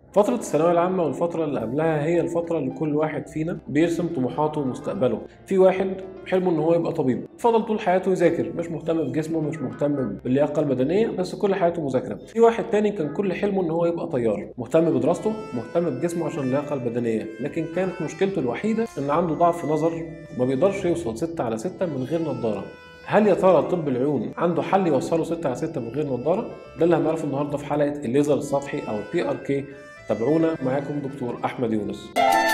فترة الثانوية العامة والفترة اللي قبلها هي الفترة اللي كل واحد فينا بيرسم طموحاته ومستقبله، في واحد حلمه ان هو يبقى طبيب، فضل طول حياته يذاكر، مش مهتم بجسمه، مش مهتم باللياقة البدنية، بس كل حياته مذاكرة. في واحد تاني كان كل حلمه ان هو يبقى طيار، مهتم بدراسته، مهتم بجسمه عشان اللياقة البدنية، لكن كانت مشكلته الوحيدة ان عنده ضعف نظر ما بيقدرش يوصل 6 على 6 من غير نظارة. هل يا ترى طب العيون عنده حل يوصله 6 على 6 من غير نظارة؟ ده اللي هنعرفه النهارده في حلقة الليزر السطحي او البي ار كي تابعونا معاكم دكتور احمد يونس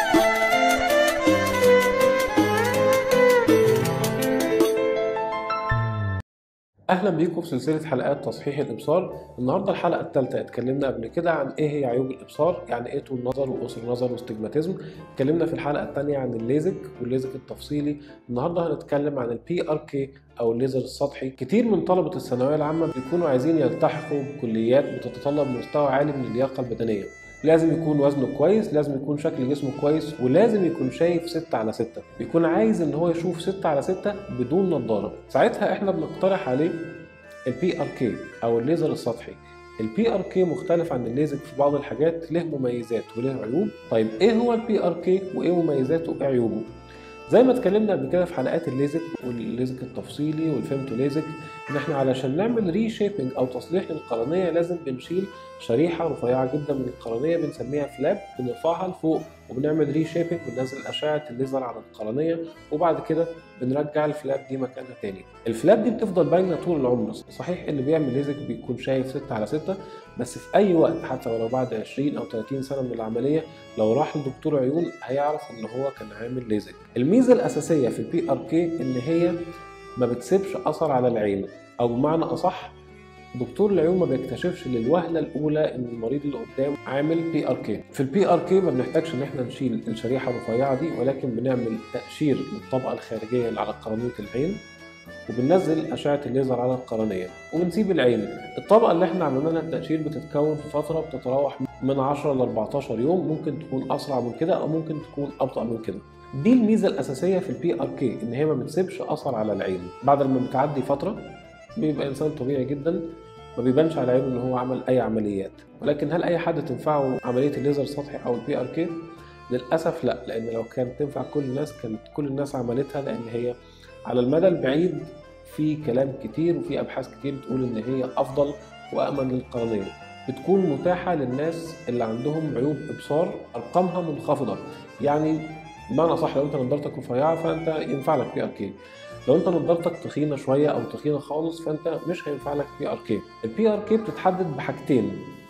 اهلا بيكم في سلسله حلقات تصحيح الابصار النهارده الحلقه الثالثه اتكلمنا قبل كده عن ايه هي عيوب الابصار يعني ايه طول نظر وقصر نظر واستجماتيزم اتكلمنا في الحلقه الثانيه عن الليزك والليزك التفصيلي النهارده هنتكلم عن البي ار كي او الليزر السطحي كتير من طلبه الثانويه العامه بيكونوا عايزين يلتحقوا بكليات بتتطلب مستوى عالي من اللياقه البدنيه لازم يكون وزنه كويس لازم يكون شكل جسمه كويس ولازم يكون شايف 6 على 6 بيكون عايز ان هو يشوف 6 على 6 بدون نظاره ساعتها احنا بنقترح عليه البي ار كي او الليزر السطحي البي ار كي مختلف عن الليزك في بعض الحاجات له مميزات وله عيوب طيب ايه هو البي ار كي وايه مميزاته وايه عيوبه زي ما اتكلمنا قبل كده في حلقات الليزك والليزك التفصيلي والفيمتو ليزك ان احنا علشان نعمل ري شيبنج او تصليح للقرنيه لازم بنشيل شريحه رفيعه جدا من القرنيه بنسميها فلاب بنرفعها لفوق وبنعمل ري شيبنج بننزل اشعه الليزر على القرنيه وبعد كده بنرجع الفلاب دي مكانها تاني الفلاب دي بتفضل باينه طول العمر صحيح اللي بيعمل ليزك بيكون شايف 6 على 6 بس في اي وقت حتى ولو بعد 20 او 30 سنه من العمليه لو راح لدكتور عيون هيعرف ان هو كان عامل ليزك الميزه الاساسيه في البي ار كي ان هي ما بتسيبش اثر على العين او بمعنى اصح دكتور العيون ما بيكتشفش للوهله الاولى ان المريض اللي قدامه عامل بي ار كي في البي ار كي ما بنحتاجش ان احنا نشيل الشريحه الرفيعه دي ولكن بنعمل تقشير للطبقه الخارجيه اللي على قرنيه العين وبننزل اشعه الليزر على القرنيه وبنسيب العين الطبقه اللي احنا عملنا لها التقشير بتتكون في فتره بتتراوح من 10 ل 14 يوم ممكن تكون اسرع من كده او ممكن تكون ابطا من كده دي الميزه الاساسيه في البي ار كي ان هي ما بتسيبش اثر على العين بعد ما بتعدي فتره بيبقى انسان طبيعي جدا ما بيبانش على عينه ان هو عمل اي عمليات ولكن هل اي حد تنفعه عمليه الليزر السطحي او البي ار كي للاسف لا لان لو كانت تنفع كل الناس كانت كل الناس عملتها لان هي على المدى البعيد في كلام كتير وفي ابحاث كتير بتقول ان هي افضل وامن للقرنيه بتكون متاحه للناس اللي عندهم عيوب ابصار ارقامها منخفضه يعني بمعنى صح لو انت نظارتك رفيعه فانت ينفع لك بي ار كي لو انت نظارتك تخينه شويه او تخينه خالص فانت مش هينفع لك بي ار كي البي ار كي بتتحدد بحاجتين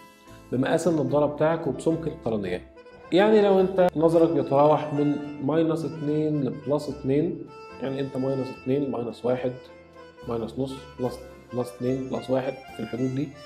بمقاس النضاره بتاعك وبسمك القرنيه يعني لو انت نظرك بيتراوح من ماينس 2 لبلس 2 يعني انت ماينس 2 ماينس 1 ماينس نص بلس بلس 2 بلس 1 في الحدود دي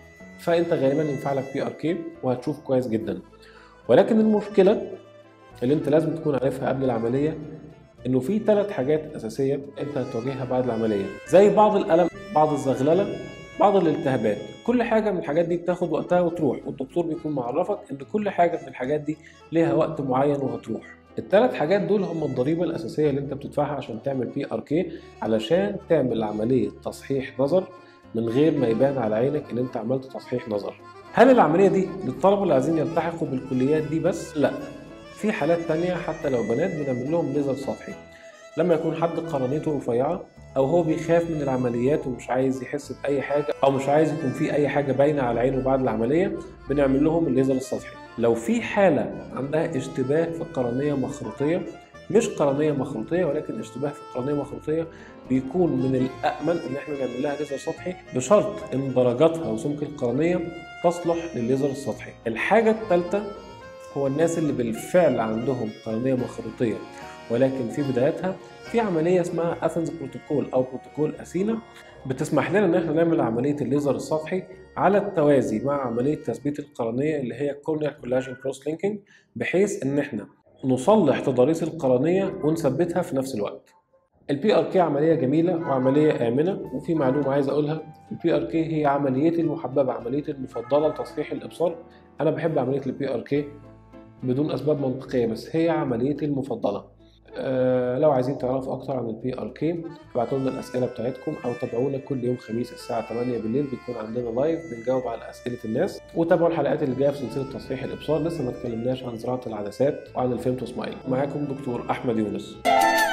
فانت غالبا ينفع لك بي ار كي وهتشوف كويس جدا ولكن المشكله اللي انت لازم تكون عارفها قبل العمليه انه في ثلاث حاجات اساسيه انت هتواجهها بعد العمليه زي بعض الالم بعض الزغلله بعض الالتهابات كل حاجه من الحاجات دي بتاخد وقتها وتروح والدكتور بيكون معرفك ان كل حاجه من الحاجات دي ليها وقت معين وهتروح الثلاث حاجات دول هم الضريبه الاساسيه اللي انت بتدفعها عشان تعمل بي ار كي علشان تعمل عمليه تصحيح نظر من غير ما يبان على عينك ان انت عملت تصحيح نظر هل العمليه دي للطلبه اللي عايزين يلتحقوا بالكليات دي بس لا في حالات تانية حتى لو بنات بنعمل لهم ليزر سطحي لما يكون حد قرنيته رفيعة أو هو بيخاف من العمليات ومش عايز يحس بأي حاجة أو مش عايز يكون في أي حاجة باينة على عينه بعد العملية بنعمل لهم الليزر السطحي لو في حالة عندها اشتباه في القرنية مخروطية مش قرنية مخروطية ولكن اشتباه في القرنية مخروطية بيكون من الأأمن إن احنا نعمل لها ليزر سطحي بشرط إن درجاتها وسمك القرنية تصلح للليزر السطحي الحاجة الثالثة هو الناس اللي بالفعل عندهم قرنية مخروطية ولكن في بدايتها في عملية اسمها أثنز بروتوكول أو بروتوكول أثينا بتسمح لنا إن احنا نعمل عملية الليزر السطحي على التوازي مع عملية تثبيت القرنية اللي هي كورنيال كولاجين كروس لينكينج بحيث إن احنا نصلح تضاريس القرنية ونثبتها في نفس الوقت. البي ار كي عمليه جميله وعمليه امنه وفي معلومه عايز اقولها البي ار كي هي عمليتي المحببه عمليتي المفضله لتصحيح الابصار انا بحب عمليه البي ار كي بدون اسباب منطقيه بس هي عمليتي المفضله آه لو عايزين تعرفوا اكتر عن البي ار كي ابعتوا لنا الاسئله بتاعتكم او تابعونا كل يوم خميس الساعه 8 بالليل بيكون عندنا لايف بنجاوب على اسئله الناس وتابعوا الحلقات اللي جايه في سلسله تصحيح الابصار لسه ما اتكلمناش عن زراعه العدسات وعن الفيمتو سمايل معاكم دكتور احمد يونس